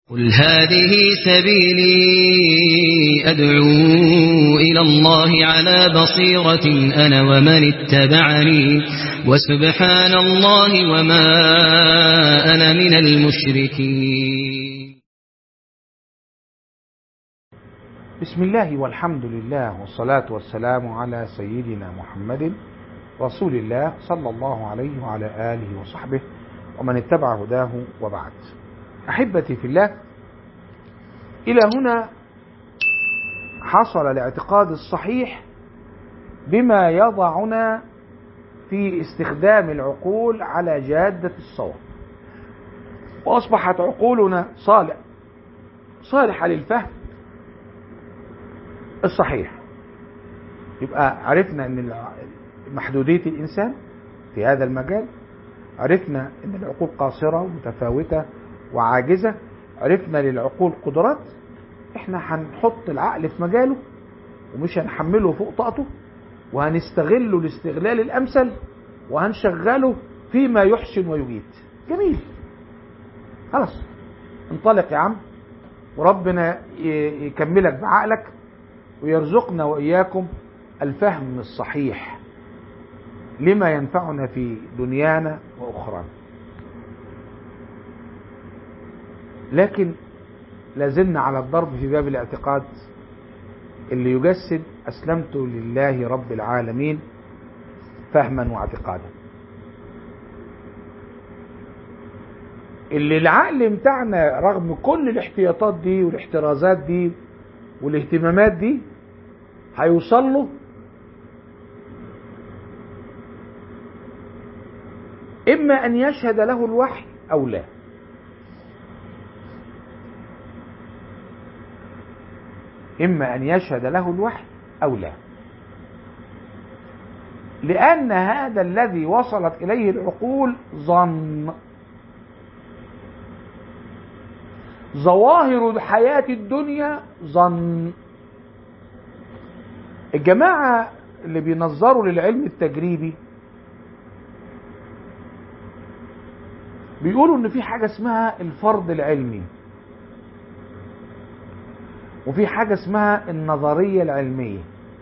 قل هذه سبيلي أدعو إلى الله على بصيرة أنا ومن اتبعني وسبحان الله وما أنا من المشركين بسم الله والحمد لله والصلاة والسلام على سيدنا محمد رسول الله صلى الله عليه وعلى آله وصحبه ومن اتبع هداه وبعد أحبتي في الله إلى هنا حصل الاعتقاد الصحيح بما يضعنا في استخدام العقول على جادة الصواب وأصبحت عقولنا صالح صالحة للفهم الصحيح يبقى عرفنا أن محدودية الإنسان في هذا المجال عرفنا أن العقول قاصرة ومتفاوتة وعاجزة عرفنا للعقول قدرات احنا هنحط العقل في مجاله ومش هنحمله فوق طاقته وهنستغله الاستغلال الامثل وهنشغله فيما يحسن ويجيد جميل خلاص انطلق يا عم وربنا يكملك بعقلك ويرزقنا واياكم الفهم الصحيح لما ينفعنا في دنيانا واخرانا لكن لازلنا على الضرب في باب الاعتقاد اللي يجسد أسلمت لله رب العالمين فهما واعتقادا اللي العقل بتاعنا رغم كل الاحتياطات دي والاحترازات دي والاهتمامات دي هيوصل له إما أن يشهد له الوحي أو لا إما أن يشهد له الوحي أو لا لأن هذا الذي وصلت إليه العقول ظن ظواهر الحياة الدنيا ظن الجماعة اللي بينظروا للعلم التجريبي بيقولوا ان في حاجة اسمها الفرض العلمي وفي حاجة اسمها النظرية العلمية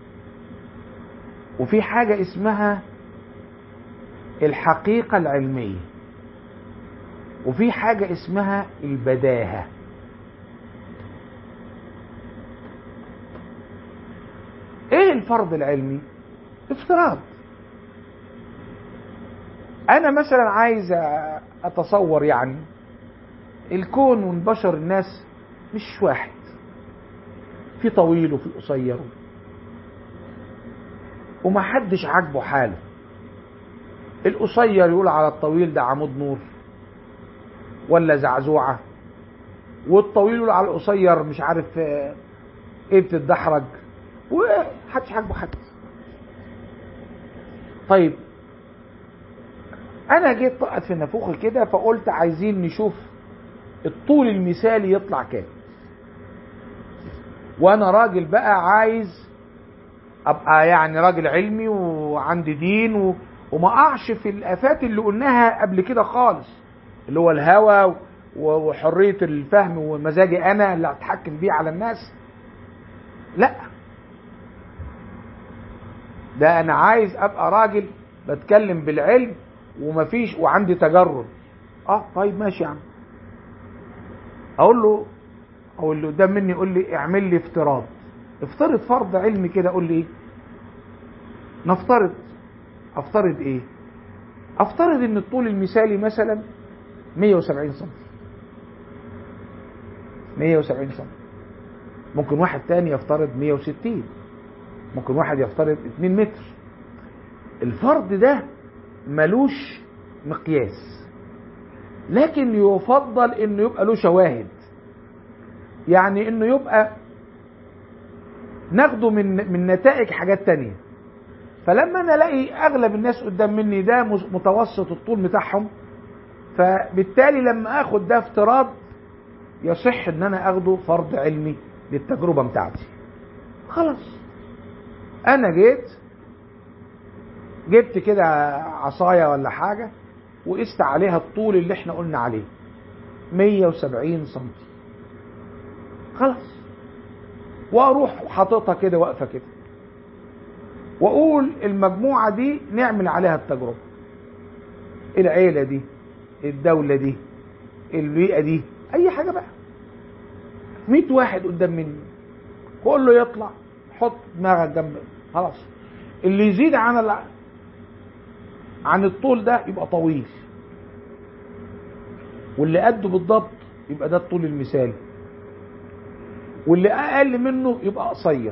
وفي حاجة اسمها الحقيقة العلمية وفي حاجة اسمها البداهة ايه الفرض العلمي افتراض انا مثلا عايز اتصور يعني الكون والبشر الناس مش واحد في طويل وفي قصير وما حدش عاجبه حاله القصير يقول على الطويل ده عمود نور ولا زعزوعة والطويل يقول على القصير مش عارف ايه بتتدحرج ومحدش عاجبه حد طيب انا جيت طقت في نافوخي كده فقلت عايزين نشوف الطول المثالي يطلع كام وانا راجل بقى عايز ابقى يعني راجل علمي وعندي دين و... وما اقعش في الافات اللي قلناها قبل كده خالص اللي هو الهوى وحريه الفهم ومزاجي انا اللي اتحكم بيه على الناس لا ده انا عايز ابقى راجل بتكلم بالعلم ومفيش وعندي تجرد اه طيب ماشي يا عم اقول له او اللي قدام مني يقول لي اعمل لي افتراض افترض فرض علمي كده قول لي ايه نفترض افترض ايه افترض ان الطول المثالي مثلا 170 سم 170 سم ممكن واحد تاني يفترض 160 ممكن واحد يفترض 2 متر الفرض ده ملوش مقياس لكن يفضل انه يبقى له شواهد يعني انه يبقى ناخده من من نتائج حاجات تانية فلما انا الاقي اغلب الناس قدام مني ده متوسط الطول بتاعهم فبالتالي لما اخد ده افتراض يصح ان انا اخده فرض علمي للتجربه بتاعتي خلاص انا جيت جبت كده عصايه ولا حاجه وقست عليها الطول اللي احنا قلنا عليه 170 سم خلاص واروح حاططها كده واقفه كده واقول المجموعه دي نعمل عليها التجربه العيله دي الدوله دي البيئه دي اي حاجه بقى 100 واحد قدام مني كله يطلع حط دماغك جنب خلاص اللي يزيد عن ال... عن الطول ده يبقى طويل واللي قده بالضبط يبقى ده الطول المثالي واللي اقل منه يبقى قصير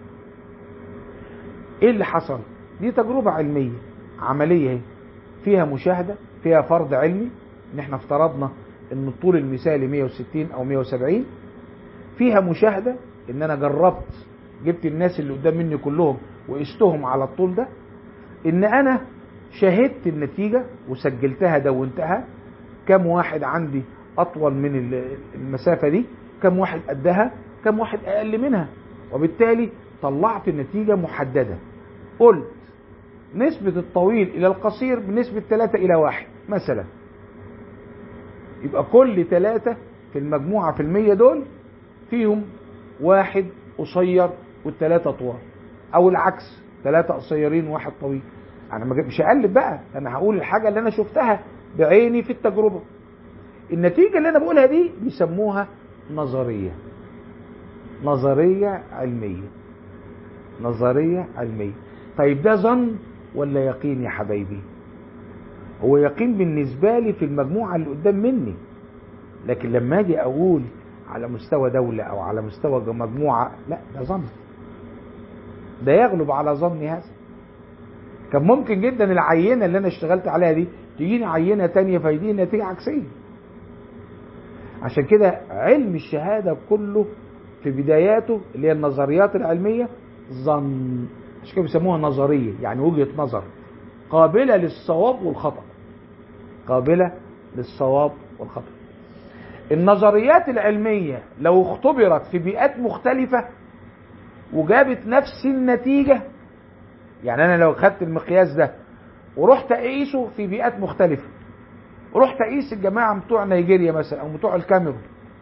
ايه اللي حصل دي تجربة علمية عملية اهي فيها مشاهدة فيها فرض علمي ان احنا افترضنا ان الطول المثالي 160 او 170 فيها مشاهدة ان انا جربت جبت الناس اللي قدام مني كلهم وقستهم على الطول ده ان انا شاهدت النتيجة وسجلتها دونتها كم واحد عندي اطول من المسافة دي كم واحد قدها كم واحد اقل منها وبالتالي طلعت نتيجة محددة قلت نسبة الطويل إلى القصير بنسبة 3 إلى 1 مثلا يبقى كل ثلاثة في المجموعة في المية دول فيهم واحد قصير والثلاثة طوال أو العكس ثلاثة قصيرين وواحد طويل أنا مش هقلب بقى أنا هقول الحاجة اللي أنا شفتها بعيني في التجربة النتيجة اللي أنا بقولها دي بيسموها نظرية نظرية علمية نظرية علمية طيب ده ظن ولا يقين يا حبايبي هو يقين بالنسبة لي في المجموعة اللي قدام مني لكن لما اجي اقول على مستوى دولة او على مستوى مجموعة لا ده ظن ده يغلب على ظني هذا كان ممكن جدا العينة اللي انا اشتغلت عليها دي تجيني عينة تانية فيديني نتيجة عكسية عشان كده علم الشهادة كله في بداياته اللي هي النظريات العلمية ظن عشان كده بيسموها نظرية يعني وجهة نظر قابلة للصواب والخطأ قابلة للصواب والخطأ النظريات العلمية لو اختبرت في بيئات مختلفة وجابت نفس النتيجة يعني أنا لو خدت المقياس ده ورحت أقيسه في بيئات مختلفة ورحت أقيس الجماعة بتوع نيجيريا مثلا أو بتوع الكاميرون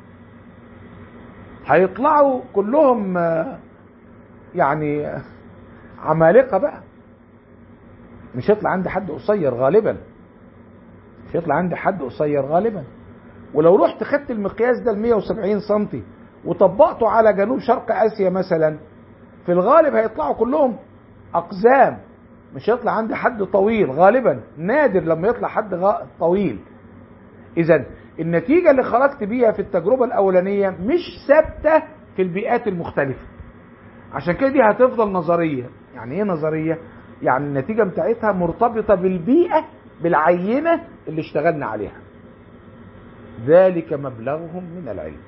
هيطلعوا كلهم يعني عمالقة بقى مش هيطلع عندي حد قصير غالبا مش هيطلع عندي حد قصير غالبا ولو رحت خدت المقياس ده ال 170 سم وطبقته على جنوب شرق اسيا مثلا في الغالب هيطلعوا كلهم اقزام مش هيطلع عندي حد طويل غالبا نادر لما يطلع حد غ... طويل اذا النتيجه اللي خرجت بيها في التجربه الاولانيه مش ثابته في البيئات المختلفه عشان كده دي هتفضل نظريه يعني ايه نظريه يعني النتيجه بتاعتها مرتبطه بالبيئه بالعينه اللي اشتغلنا عليها ذلك مبلغهم من العلم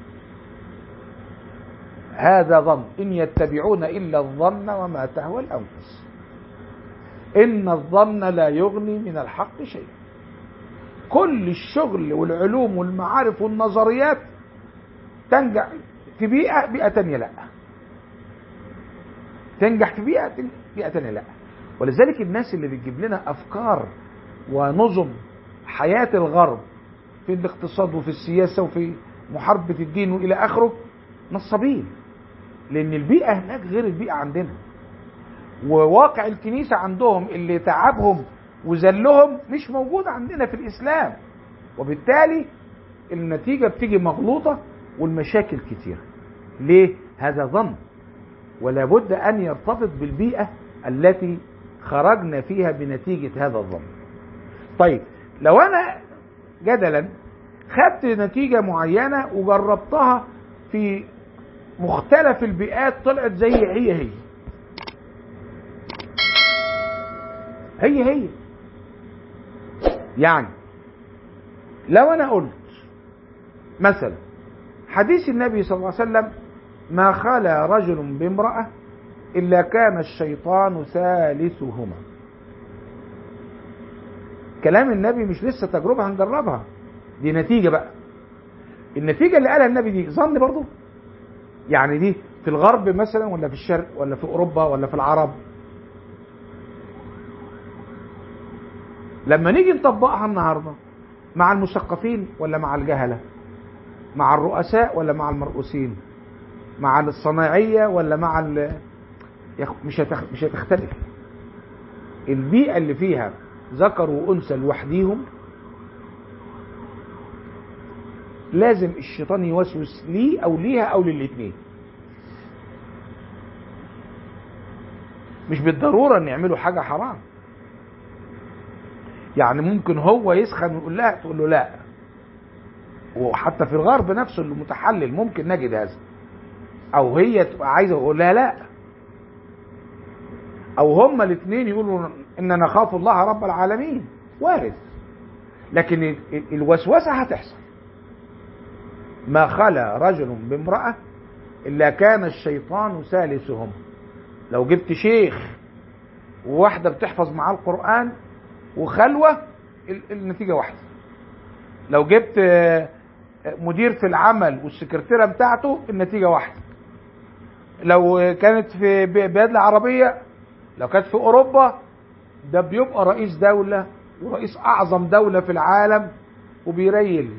هذا ظن ان يتبعون الا الظن وما تهوى الانفس ان الظن لا يغني من الحق شيئا كل الشغل والعلوم والمعارف والنظريات تنجح في بيئه بيئه تانية لا تنجح في بيئه بيئه تانية لا ولذلك الناس اللي بتجيب لنا افكار ونظم حياه الغرب في الاقتصاد وفي السياسه وفي محاربه الدين والى اخره نصابين لان البيئه هناك غير البيئه عندنا وواقع الكنيسه عندهم اللي تعبهم وذلهم مش موجود عندنا في الاسلام وبالتالي النتيجه بتيجي مغلوطه والمشاكل كتيره ليه هذا ظن ولا بد ان يرتبط بالبيئه التي خرجنا فيها بنتيجه هذا الظن طيب لو انا جدلا خدت نتيجه معينه وجربتها في مختلف البيئات طلعت زي هي هي هي هي يعني لو انا قلت مثلا حديث النبي صلى الله عليه وسلم ما خلا رجل بامرأة إلا كان الشيطان ثالثهما كلام النبي مش لسه تجربة هنجربها دي نتيجة بقى النتيجة اللي قالها النبي دي ظن برضو يعني دي في الغرب مثلا ولا في الشرق ولا في أوروبا ولا في العرب لما نيجي نطبقها النهاردة مع المثقفين ولا مع الجهلة مع الرؤساء ولا مع المرؤوسين مع الصناعية ولا مع ال... مش هتخ... مش هتختلف البيئة اللي فيها ذكر وأنثى لوحديهم لازم الشيطان يوسوس ليه أو ليها أو للاتنين مش بالضرورة ان يعملوا حاجة حرام يعني ممكن هو يسخن ويقول لا تقول له لا وحتى في الغرب نفسه اللي متحلل ممكن نجد هذا او هي تبقى عايزه يقول لها لا او هما الاثنين يقولوا ان نخاف الله رب العالمين وارد لكن الوسوسه هتحصل ما خلا رجل بامراه الا كان الشيطان ثالثهم لو جبت شيخ وواحده بتحفظ معاه القران وخلوه النتيجه واحده لو جبت مدير في العمل والسكرتيره بتاعته النتيجه واحده لو كانت في بلاد العربيه لو كانت في اوروبا ده بيبقى رئيس دوله ورئيس اعظم دوله في العالم وبيريل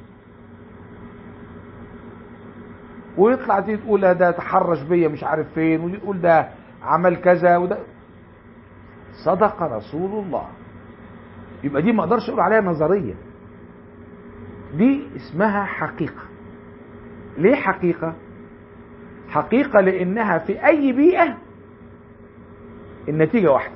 ويطلع دي تقول ده تحرش بيا مش عارف فين ودي تقول ده عمل كذا وده صدق رسول الله يبقى دي ما اقدرش اقول عليها نظريه دي اسمها حقيقه ليه حقيقه حقيقه لانها في اي بيئه النتيجه واحده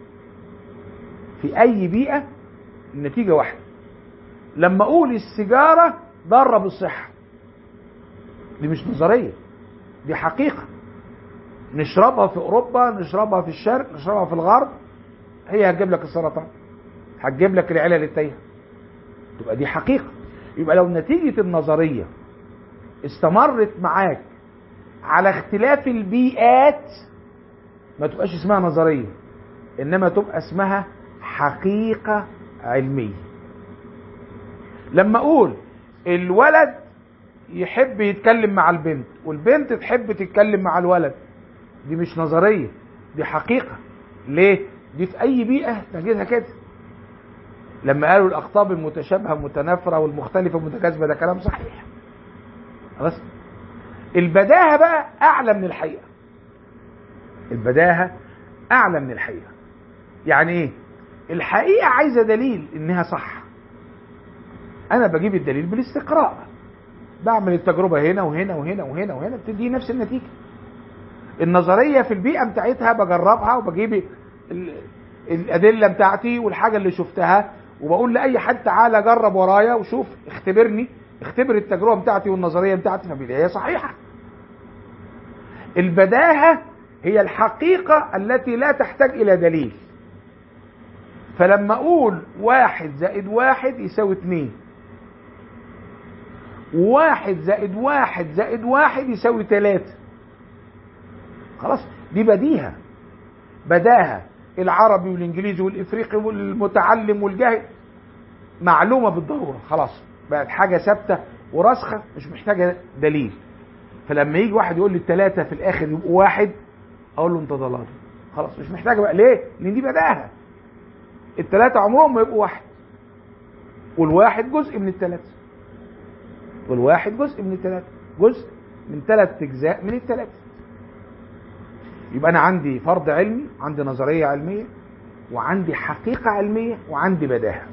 في اي بيئه النتيجه واحده لما اقول السيجاره ضاره بالصحه دي مش نظريه دي حقيقه نشربها في اوروبا نشربها في الشرق نشربها في الغرب هي هتجيب لك السرطان هتجيب لك العلل التايهه تبقى دي حقيقه يبقى لو نتيجه النظريه استمرت معاك على اختلاف البيئات ما تبقاش اسمها نظريه انما تبقى اسمها حقيقه علميه لما اقول الولد يحب يتكلم مع البنت والبنت تحب تتكلم مع الولد دي مش نظريه دي حقيقه ليه دي في اي بيئه تجدها كده لما قالوا الاقطاب المتشابهه متنافره والمختلفه متجاذبه ده كلام صحيح خلاص البداهه بقى اعلى من الحقيقه البداهه اعلى من الحقيقه يعني ايه الحقيقه عايزه دليل انها صح انا بجيب الدليل بالاستقراء بعمل التجربه هنا وهنا وهنا وهنا وهنا بتدي نفس النتيجه النظريه في البيئه بتاعتها بجربها وبجيب الادله بتاعتي والحاجه اللي شفتها وبقول لاي حد تعالى جرب ورايا وشوف اختبرني اختبر التجربه بتاعتي والنظريه بتاعتي فبالتالي هي صحيحه البداهه هي الحقيقه التي لا تحتاج الى دليل فلما اقول واحد زائد واحد يساوي اتنين واحد زائد واحد زائد واحد يساوي تلاتة خلاص دي بديهة بداهة العربي والانجليزي والافريقي والمتعلم والجاهل معلومة بالضرورة خلاص بقت حاجة ثابتة وراسخة مش محتاجة دليل فلما يجي واحد يقول لي التلاتة في الاخر يبقوا واحد اقول له انت ضلال خلاص مش محتاجة بقى ليه؟ لان دي بداهة التلاتة عمرهم ما يبقوا واحد والواحد جزء من التلاتة والواحد جزء من الثلاثة جزء من ثلاث أجزاء من الثلاثة يبقى أنا عندي فرض علمي عندي نظرية علمية وعندي حقيقة علمية وعندي بداهة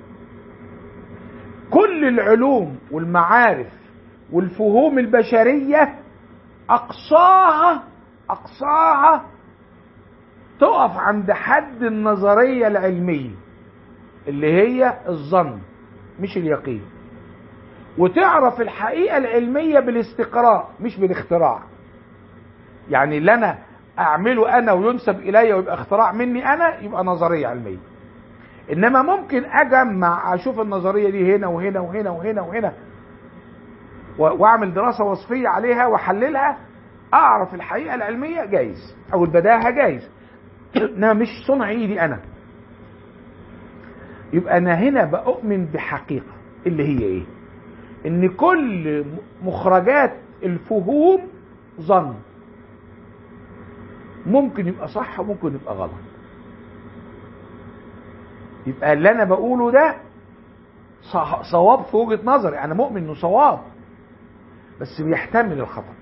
كل العلوم والمعارف والفهوم البشرية أقصاها أقصاها تقف عند حد النظرية العلمية اللي هي الظن مش اليقين وتعرف الحقيقة العلمية بالاستقراء مش بالاختراع يعني اللي أنا أعمله أنا وينسب إلي ويبقى اختراع مني أنا يبقى نظرية علمية إنما ممكن أجمع أشوف النظرية دي هنا وهنا وهنا وهنا وهنا وأعمل دراسة وصفية عليها وأحللها أعرف الحقيقة العلمية جايز أو البداهة جايز إنما مش صنع إيدي أنا يبقى أنا هنا بأؤمن بحقيقة اللي هي إيه؟ ان كل مخرجات الفهوم ظن ممكن يبقى صح وممكن يبقى غلط يبقى اللي انا بقوله ده صواب في وجهه نظري انا مؤمن انه صواب بس بيحتمل الخطأ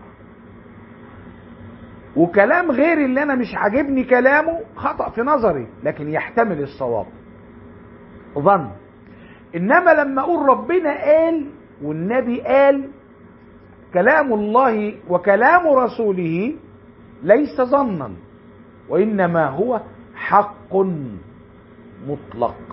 وكلام غير اللي انا مش عاجبني كلامه خطأ في نظري لكن يحتمل الصواب ظن انما لما اقول ربنا قال والنبي قال كلام الله وكلام رسوله ليس ظنا وانما هو حق مطلق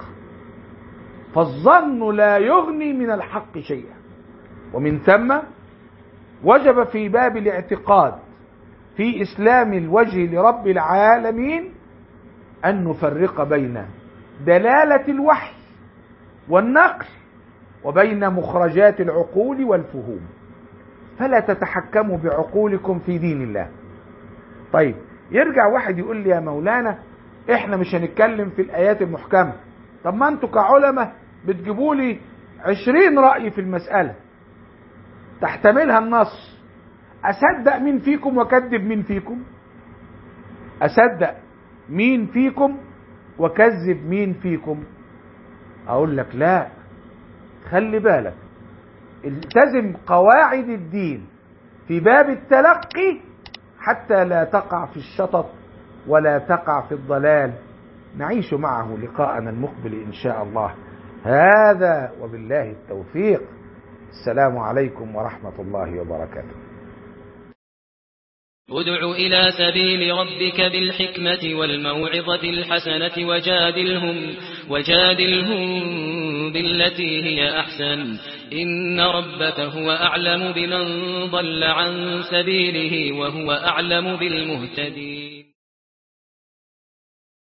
فالظن لا يغني من الحق شيئا ومن ثم وجب في باب الاعتقاد في اسلام الوجه لرب العالمين ان نفرق بين دلاله الوحي والنقل وبين مخرجات العقول والفهوم فلا تتحكموا بعقولكم في دين الله طيب يرجع واحد يقول لي يا مولانا احنا مش هنتكلم في الايات المحكمه طب ما انتوا كعلماء بتجيبوا لي عشرين رأي في المسألة تحتملها النص أصدق مين فيكم وكذب مين فيكم أصدق مين فيكم وكذب مين فيكم أقول لك لا خلي بالك التزم قواعد الدين في باب التلقي حتى لا تقع في الشطط ولا تقع في الضلال نعيش معه لقاءنا المقبل إن شاء الله هذا وبالله التوفيق السلام عليكم ورحمة الله وبركاته ادع إلى سبيل ربك بالحكمة والموعظة الحسنة وجادلهم, وجادلهم بالتي هي أحسن إن ربك هو أعلم بمن ضل عن سبيله وهو أعلم بالمهتدين